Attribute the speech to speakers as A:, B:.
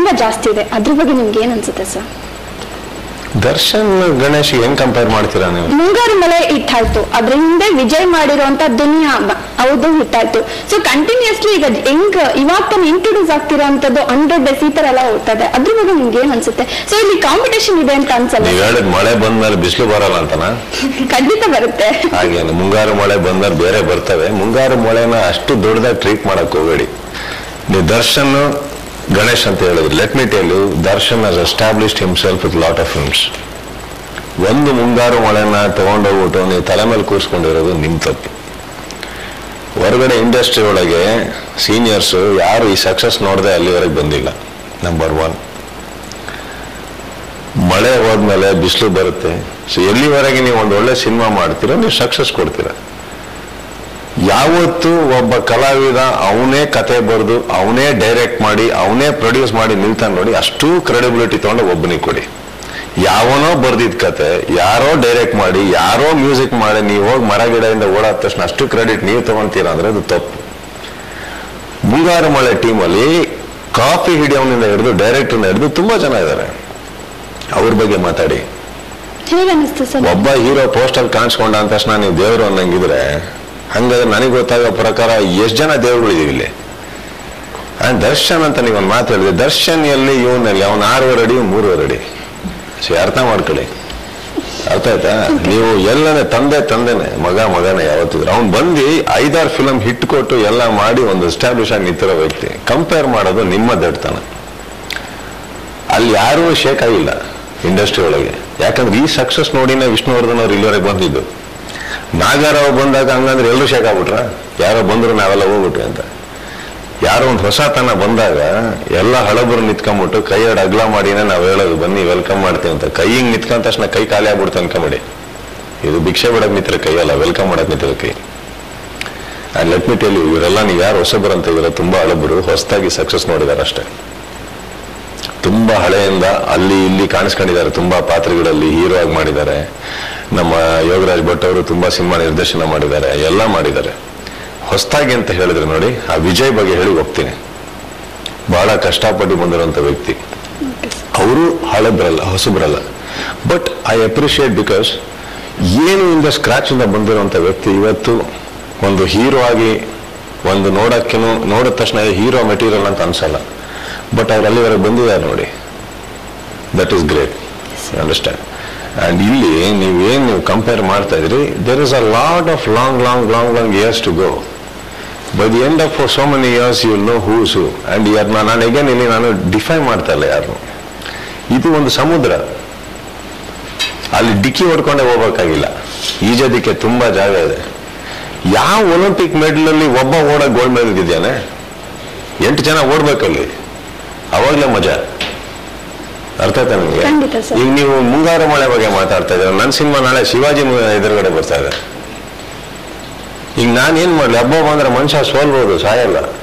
A: ತುಂಬಾ ಜಾಸ್ತಿ ಇದೆ ಅದ್ರ ಬಗ್ಗೆ ನಿಮ್ಗೆ ಏನ್ ಅನ್ಸುತ್ತೆ ಸರ್
B: ದರ್ಶನ್ ಗಣೇಶ್ ಹೆಂಗ್ ಕಂಪೇರ್ ಮಾಡ್ತೀರಾ ನೀವು
A: ಮುಂಗಾರು ಮಳೆ ಹಿಟ್ ಆಯ್ತು ಅದ್ರ ಹಿಂದೆ ವಿಜಯ್ ಮಾಡಿರುವಂತ ದುನಿಯಾ ಬ- ಅವ್ರದ್ದು ಹಿಟ್ ಆಯ್ತು ಸೊ ಕಂಟಿನ್ಯೂಸ್ಲಿ ಈಗ ಹೆಂಗ್ ಇವಾಗ ತಾನು ಇಂಟ್ರೊಡ್ಯೂಸ್ ಆಗ್ತಿರೋಂಥದ್ದು ಹಂಡ್ರೆಡ್ ಡೇಸ್ ಈ ತರ ಎಲ್ಲ ಹೋಗ್ತಾ ಇದೆ ಅದ್ರ ಬಗ್ಗೆ ನಿಮ್ಗೆ ಏನ್ ಅನ್ಸುತ್ತೆ ಸೊ ಇಲ್ಲಿ ಕಾಂಪಿಟೇಷನ್ ಇದೆ ಅಂತ ಅನ್ಸಲ್ಲ
B: ನೀವ್ ಹೇಳಿದ್ ಮಳೆ ಬಂದ್ಮೇಲೆ ಬಿಸಿಲು ಬರಲ್ಲ ಅಂತನಾ
A: ಖಂಡಿತ ಬರುತ್ತೆ
B: ಹಾಗೇನು ಮುಂಗಾರು ಮಳೆ ಬಂದ್ರೆ ಬೇರೆ ಬರ್ತವೆ ಮುಂಗಾರು ಮಳೆನ ಅಷ್ಟು ದೊಡ್ಡದಾಗಿ ಟ್ರೀಟ್ ಮಾಡಕ್ ಹೋಗಬೇಡಿ ನೀವು ದರ್ಶನ್ ಗಣೇಶ್ ಅಂತ ಹೇಳಿದ್ರು let me tell you Darshan has established himself with lot of films ಒಂದು ಮುಂಗಾರು ಮಳೆನ ತಗೊಂಡೋಗ್ಬಿಟ್ಟು ನೀವು ತಲೆ ಮೇಲೆ ಕೂರಿಸ್ಕೊಂಡಿರೋದು ನಿಮ್ ತಪ್ಪು ಹೊರಗಡೆ ಇಂಡಸ್ಟ್ರಿ ಒಳಗೆ ಸೀನಿಯರ್ಸ್ ಯಾರು ಈ ಸಕ್ಸಸ್ ನೋಡದೆ ಅಲ್ಲಿವರೆಗೆ ಬಂದಿಲ್ಲ ನಂಬರ್ ಒನ್ ಮಳೆ ಹೋದ್ಮೇಲೆ ಬಿಸಿಲು ಬರುತ್ತೆ ಸೊ ಎಲ್ಲಿವರೆಗೆ ನೀವು ಒಂದು ಒಳ್ಳೆ ಸಿನಿಮಾ ಮಾಡ್ತೀರೋ ನೀವು ಸಕ್ಸಸ್ ಕೊಡ್ತೀರಾ ಯಾವತ್ತು ಒಬ್ಬ ಕಲಾವಿದ ಅವನೇ ಕತೆ ಬರೆದು ಅವನೇ ಡೈರೆಕ್ಟ್ ಮಾಡಿ ಅವನೇ ಪ್ರೊಡ್ಯೂಸ್ ಮಾಡಿ ನಿಲ್ತಾನೆ ನೋಡಿ ಅಷ್ಟು ಕ್ರೆಡಿಬಿಲಿಟಿ ತಗೊಂಡು ಒಬ್ಬನಿಗೆ ಕೊಡಿ ಯಾವನೋ ಬರ್ದಿದ್ ಕತೆ ಯಾರೋ ಡೈರೆಕ್ಟ್ ಮಾಡಿ ಯಾರೋ ಮ್ಯೂಸಿಕ್ ಮಾಡಿ ನೀವು ಹೋಗಿ ಮರ ಗಿಡದಿಂದ ಓಡಾದ ತಕ್ಷಣ ಅಷ್ಟು ಕ್ರೆಡಿಟ್ ನೀವು ತಗೊಂತೀರಾ ಅಂದ್ರೆ ಅದು ತಪ್ಪು ಮುಂಗಾರು ಮಳೆ ಟೀಮಲ್ಲಿ ಕಾಫಿ ಹಿಡಿಯೋನಿಂದ ಹಿಡಿದು ಡೈರೆಕ್ಟರ್ನ ಹಿಡಿದು ತುಂಬಾ ಜನ ಇದ್ದಾರೆ ಅವ್ರ ಬಗ್ಗೆ ಮಾತಾಡಿ
A: ಹೇಗೆ ಅನಿಸ್ತು ಸರ್
B: ಒಬ್ಬ ಹೀರೋ ಪೋಸ್ಟರ್ ಕಾಣಿಸ್ಕೊಂಡ ಅಂದ ತಕ್ಷಣ ನೀವು ದೇವರು ಅನ್ನಂಗಿದ್ರೆ ಹಂಗಾದ್ರೆ ನನಗೆ ಗೊತ್ತಾಗೋ ಪ್ರಕಾರ ಎಷ್ಟು ಜನ ದೇವರುಗಳಿದೀವಿ ಇಲ್ಲಿ ಆ ದರ್ಶನ್ ಅಂತ ನೀವು ಒಂದು ಮಾತು ಹೇಳಿದ್ರೆ ದರ್ಶನ್ ಎಲ್ಲಿ ಇವನಲ್ಲಿ ಅವನು ಆರೂವರೆ ಅಡಿ ಮೂರುವರೆ ಅಡಿ ಸೊ ಅರ್ಥ ಮಾಡ್ಕೊಳ್ಳಿ ಅರ್ಥ ಆಯ್ತಾ ನೀವು ಎಲ್ಲನೇ ತಂದೆ ತಂದೆನೆ ಮಗ ಮಗನೇ ಯಾವತ್ತಿದ್ರು ಅವ್ನು ಬಂದು ಐದಾರು ಫಿಲಮ್ ಹಿಟ್ ಕೊಟ್ಟು ಎಲ್ಲ ಮಾಡಿ ಒಂದು ಎಸ್ಟಾಬ್ಲಿಷ್ ಆಗಿ ನಿಂತಿರೋ ವ್ಯಕ್ತಿ ಕಂಪೇರ್ ಮಾಡೋದು ನಿಮ್ಮ ದಡ್ತನ ಅಲ್ಲಿ ಯಾರೂ ಶೇಕ್ ಆಗಿಲ್ಲ ಇಂಡಸ್ಟ್ರಿ ಒಳಗೆ ಯಾಕಂದ್ರೆ ಈ ಸಕ್ಸಸ್ ನೋಡಿನೇ ವಿಷ್ಣುವರ್ಧನ್ ಅವ್ರು ಇಲ್ಲಿವರೆಗೆ ಬಂದಿದ್ದು ನಾಗಾರಾವ್ ಬಂದಾಗ ಹಂಗಂದ್ರೆ ಎಲ್ಲರೂ ಶೇಕ್ ಆಗ್ಬಿಟ್ರ ಯಾರೋ ಬಂದ್ರು ನಾವೆಲ್ಲ ಹೋಗ್ಬಿಟ್ವಿ ಅಂತ ಯಾರೋ ಒಂದು ಹೊಸತನ ಬಂದಾಗ ಎಲ್ಲ ಹಳಬರು ನಿಂತ್ಕೊಂಡ್ಬಿಟ್ಟು ಕೈ ಎರಡು ಅಗ್ಲ ಮಾಡಿನೇ ನಾವು ಹೇಳೋದು ಬನ್ನಿ ವೆಲ್ಕಮ್ ಮಾಡ್ತೀವಿ ಅಂತ ಕೈ ಹಿಂಗ್ ನಿಂತ್ಕೊಂಡ ತಕ್ಷಣ ಕೈ ಖಾಲಿ ಆಗ್ಬಿಡ್ತು ಅನ್ಕೊಂಬಿಡಿ ಇದು ಭಿಕ್ಷೆ ಬಿಡಕ್ ನಿಂತಿರೋ ಕೈ ಅಲ್ಲ ವೆಲ್ಕಮ್ ಮಾಡಕ್ ನಿಂತಿರೋ ಕೈ ಲೆಟ್ ಮಿ ಟೆಲ್ ಇವರೆಲ್ಲ ನೀವು ಯಾರು ಹೊಸಬರು ಅಂತ ಇವರ ತುಂಬಾ ಹಳಬರು ಹೊಸದಾಗಿ ಸಕ್ಸಸ್ ನೋಡಿದಾರೆ ಅಷ್ಟೇ ತುಂಬಾ ಹಳೆಯಿಂದ ಅಲ್ಲಿ ಇಲ್ಲಿ ಕಾಣಿಸ್ಕೊಂಡಿದ್ದಾರೆ ತುಂಬಾ ಪಾತ್ರಗಳಲ್ಲಿ ಹೀರೋ ಆಗಿ ಮಾಡಿದ್ದಾರೆ ನಮ್ಮ ಯೋಗರಾಜ್ ಭಟ್ ಅವರು ತುಂಬಾ ಸಿನಿಮಾ ನಿರ್ದೇಶನ ಮಾಡಿದ್ದಾರೆ ಎಲ್ಲ ಮಾಡಿದ್ದಾರೆ ಹೊಸದಾಗಿ ಅಂತ ಹೇಳಿದ್ರೆ ನೋಡಿ ಆ ವಿಜಯ್ ಬಗ್ಗೆ ಹೇಳಿ ಹೋಗ್ತೀನಿ ಬಹಳ ಕಷ್ಟಪಟ್ಟು ಬಂದಿರುವಂತ ವ್ಯಕ್ತಿ ಅವರು ಹಳಬ್ರಲ್ಲ ಹೊಸಬ್ರಲ್ಲ ಬಟ್ ಐ ಅಪ್ರಿಷಿಯೇಟ್ ಬಿಕಾಸ್ ಏನು ಇಂದ ಸ್ಕ್ರಾಚ್ ಇಂದ ಬಂದಿರುವಂತ ವ್ಯಕ್ತಿ ಇವತ್ತು ಒಂದು ಹೀರೋ ಆಗಿ ಒಂದು ನೋಡಕ್ಕೇನು ನೋಡಿದ ತಕ್ಷಣ ಹೀರೋ ಮೆಟೀರಿಯಲ್ ಅಂತ ಅನ್ಸಲ್ಲ ಬಟ್ ಅವ್ರು ಅಲ್ಲಿವರೆಗೆ ಬಂದಿದ್ದಾರೆ ನೋಡಿ that is great understand and ಇಲ್ಲಿ ನೀವೇನು ನೀವು ಕಂಪೇರ್ ಮಾಡ್ತಾ ಇದ್ರಿ there is a lot of long long long long years to go by the end of so many years you know who's who and ಯಾರ್ ನಾನು ಎಗೇನ್ ಇಲ್ಲಿ ನಾನು define ಮಾಡ್ತಾ ಇಲ್ಲ ಯಾರು ಇದು ಒಂದು ಸಮುದ್ರ ಅಲ್ಲಿ ಡಿಕ್ಕಿ ಹೊಡ್ಕೊಂಡೆ ಹೋಗ್ಬೇಕಾಗಿಲ್ಲ ಈಜೋದಕ್ಕೆ ತುಂಬಾ ಜಾಗ ಇದೆ ಯಾವ ಒಲಿಂಪಿಕ್ ಮೆಡಲ್ ಅಲ್ಲಿ ಒಬ್ಬ ಓಡಕ್ ಗೋಲ್ಡ್ ಮೆಡಲ್ ಇದ್ದಾನೆ ಎಂಟು ಜನ ಓಡ್ಬೇಕಲ್ಲಿ ಅವಾಗ್ಲೇ ಮಜಾ ಅರ್ಥ ಆಯ್ತಾ ನಿಮ್ಗೆ
A: ಖಂಡಿತ ಸರ್.
B: ಈಗ ನೀವು ಮುಂಗಾರು ಮಳೆ ಬಗ್ಗೆ ಮಾತಾಡ್ತಾ ಇದ್ದೀರ ನನ್ನ ಸಿನಿಮಾ ನಾಳೆ ಶಿವಾಜಿ ಮು- ಎದುರುಗಡೆ ಬರ್ತಾ ಇದೆ ಈಗ ನಾನೇನ್ ಮಾಡ್ಲಿ ಹಬ್ಬ ಬಂದ್ರೆ ಮನುಷ್ಯ ಸೋಲ್ಬೋದು ಸಾಯಲ್ಲ